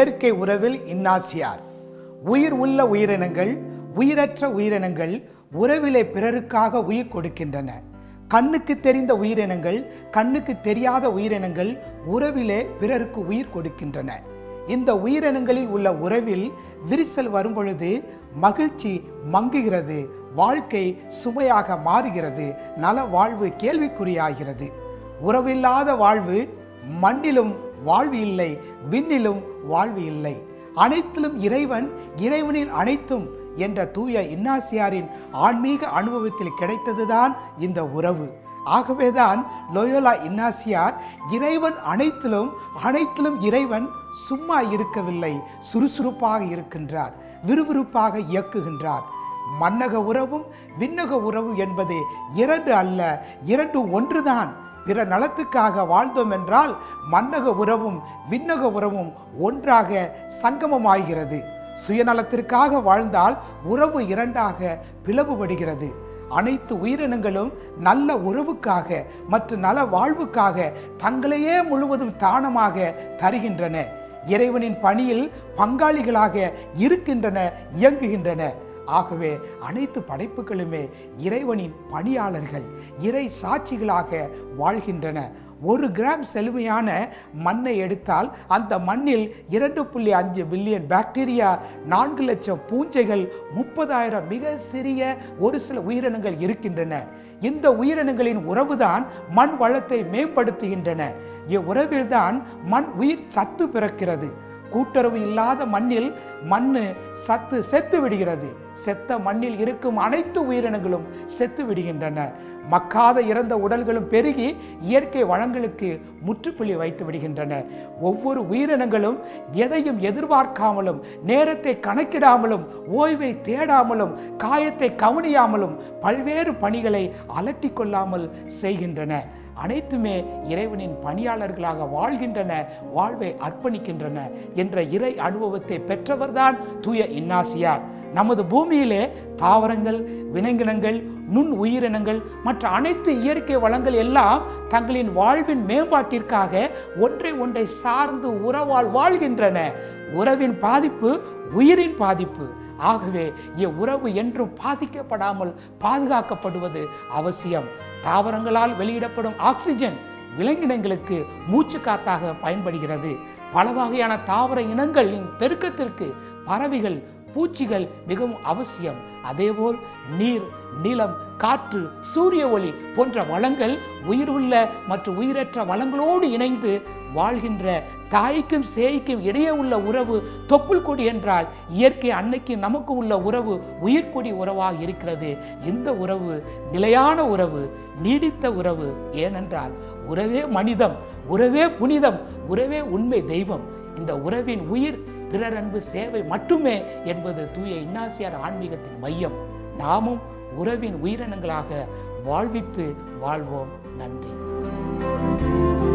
இயற்கை உறவில் இன்னாசியார் உயிர் உள்ள உயிரினங்கள் உயிரற்ற உயிரினங்கள் உறவிலே பிறருக்காக உயிர் கொடுக்கின்றன கண்ணுக்கு தெரிந்த உயிரினங்கள் கண்ணுக்கு தெரியாத உயிரினங்கள் உறவிலே பிறருக்கு உயிர் கொடுக்கின்றன இந்த உயிரினங்களில் உள்ள உறவில் விரிசல் வரும்பொழுது மகிழ்ச்சி மங்குகிறது வாழ்க்கை சுமையாக மாறுகிறது நல வாழ்வு கேள்விக்குறியாகிறது உறவில்லாத வாழ்வு மண்ணிலும் வாழ்வு இல்லை விண்ணிலும் வாழ்வு இல்லை அனைத்திலும் இறைவன் இறைவனில் அனைத்தும் என்ற தூய இன்னாசியாரின் ஆன்மீக அனுபவத்தில் கிடைத்ததுதான் இந்த உறவு ஆகவேதான் லோயோலா இன்னாசியார் இறைவன் அனைத்திலும் அனைத்திலும் இறைவன் சும்மா இருக்கவில்லை சுறுசுறுப்பாக இருக்கின்றார் விறுவிறுப்பாக இயக்குகின்றார் மன்னக உறவும் விண்ணக உறவும் என்பது இரண்டு அல்ல இரண்டு ஒன்றுதான் பிற நலத்துக்காக வாழ்ந்தோம் என்றால் மன்னக உறவும் விண்ணக உறவும் ஒன்றாக சங்கமமாகிறது சுயநலத்திற்காக வாழ்ந்தால் உறவு இரண்டாக பிளவுபடுகிறது அனைத்து உயிரினங்களும் நல்ல உறவுக்காக மற்றும் நல வாழ்வுக்காக தங்களையே முழுவதும் தானமாக தருகின்றன இறைவனின் பணியில் பங்காளிகளாக இருக்கின்றன இயங்குகின்றன ஆகவே அனைத்து படைப்புகளுமே இறைவனின் பணியாளர்கள் இறை சாட்சிகளாக வாழ்கின்றன ஒரு கிராம் செழுமையான மண்ணை எடுத்தால் அந்த மண்ணில் இரண்டு புள்ளி அஞ்சு பில்லியன் பாக்டீரியா நான்கு லட்சம் பூஞ்சைகள் முப்பதாயிரம் மிக சிறிய ஒரு சில உயிரினங்கள் இருக்கின்றன இந்த உயிரினங்களின் உறவுதான் மண் வளத்தை மேம்படுத்துகின்றன இவ்வுறவில்தான் மண் உயிர் சத்து பிறக்கிறது கூட்டுறவு இல்லாத மண்ணில் மண்ணு சத்து செத்து விடுகிறது செத்த மண்ணில் இருக்கும் அனைத்து உயிரினங்களும் செத்து விடுகின்றன மக்காத இறந்த உடல்களும் பெருகி இயற்கை வளங்களுக்கு முற்றுப்புள்ளி வைத்து விடுகின்றன ஒவ்வொரு உயிரினங்களும் எதையும் எதிர்பார்க்காமலும் நேரத்தை கணக்கிடாமலும் ஓய்வை தேடாமலும் காயத்தை கவனியாமலும் பல்வேறு பணிகளை அலட்டிக் கொள்ளாமல் செய்கின்றன அனைத்துமே இறைவனின் பணியாளர்களாக வாழ்கின்றன வாழ்வை அர்ப்பணிக்கின்றன என்ற இறை அனுபவத்தை பெற்றவர்தான் தூய இன்னாசியார் நமது பூமியிலே தாவரங்கள் விலங்கினங்கள் நுண் உயிரினங்கள் மற்ற அனைத்து இயற்கை வளங்கள் எல்லாம் தங்களின் வாழ்வின் மேம்பாட்டிற்காக ஒன்றை ஒன்றை சார்ந்து உறவால் வாழ்கின்றன உறவின் பாதிப்பு உயிரின் பாதிப்பு ஆகவே இவ்வுறவு என்றும் பாதிக்கப்படாமல் பாதுகாக்கப்படுவது அவசியம் தாவரங்களால் வெளியிடப்படும் ஆக்சிஜன் விலங்கினங்களுக்கு மூச்சு காத்தாக பயன்படுகிறது பல வகையான தாவர இனங்களின் பெருக்கத்திற்கு பறவைகள் பூச்சிகள் மிகவும் அவசியம் அதேபோல் நீர் நிலம் காற்று சூரிய ஒளி போன்ற வளங்கள் உயிர் உள்ள மற்றும் உயிரற்ற வளங்களோடு இணைந்து வாழ்கின்ற தாய்க்கும் சேய்க்கும் இடையே உள்ள உறவு தொப்புள் கொடி என்றால் இயற்கை அன்னைக்கு நமக்கு உள்ள உறவு உயிர்கொடி உறவாக இருக்கிறது இந்த உறவு நிலையான உறவு நீடித்த உறவு ஏனென்றால் உறவே மனிதம் உறவே புனிதம் உறவே உண்மை தெய்வம் இந்த உறவின் உயிர் பிறரன்பு சேவை மட்டுமே என்பது தூய இன்னாசியார் ஆன்மீகத்தின் மையம் நாமும் உறவின் உயிரினங்களாக வாழ்வித்து வாழ்வோம் நன்றி